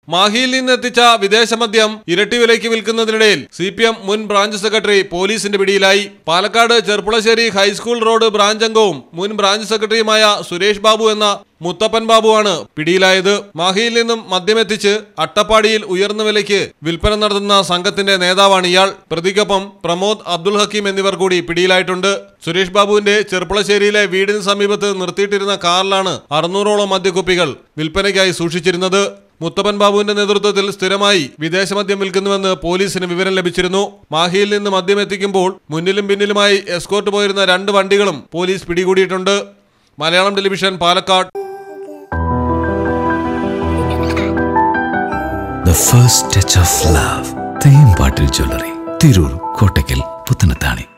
മാഹിയിൽ നിന്നെത്തിച്ച വിദേശ മദ്യം ഇരട്ടി വിലയ്ക്ക് വിൽക്കുന്നതിനിടയിൽ സി പി എം മുൻ ബ്രാഞ്ച് സെക്രട്ടറി പോലീസിന്റെ പിടിയിലായി Palakkad Cherpulassery high school road branch അംഗവും മുൻ ബ്രാഞ്ച് സെക്രട്ടറിയുമായ സുരേഷ് ബാബു എന്ന മുത്തപ്പൻ ബാബുവാണ് പിടിയിലായത് മാഹിയിൽ നിന്നും മദ്യമെത്തിച്ച് അട്ടപ്പാടിയിൽ ഉയർന്ന വിലയ്ക്ക് വിൽപ്പന നടത്തുന്ന സംഘത്തിന്റെ നേതാവാണ് ഇയാൾ പ്രതിക്കൊപ്പം പ്രമോദ് അബ്ദുൽ ഹക്കീം എന്നിവർ കൂടി പിടിയിലായിട്ടുണ്ട് സുരേഷ് ബാബുവിന്റെ ചെർപ്പുളശ്ശേരിയിലെ വീടിന് സമീപത്ത് നിർത്തിയിട്ടിരുന്ന കാറിലാണ് അറുന്നൂറോളം മദ്യക്കുപ്പികൾ വിൽപ്പനയ്ക്കായി സൂക്ഷിച്ചിരുന്നത് മുത്തപ്പൻ ബാബുവിന്റെ നേതൃത്വത്തിൽ സ്ഥിരമായി വിദേശ മദ്യം വിൽക്കുന്നുവെന്ന് പോലീസിന് വിവരം ലഭിച്ചിരുന്നു മാഹിയിൽ നിന്ന് മദ്യം എത്തിക്കുമ്പോൾ മുന്നിലും പിന്നിലുമായി എസ്കോർട്ട് പോയിരുന്ന രണ്ട് വണ്ടികളും പോലീസ് പിടികൂടിയിട്ടുണ്ട് Malayalam television Palakkad The first touch of love. Thembattil jewellery Tirur Kottakkal Puthanathani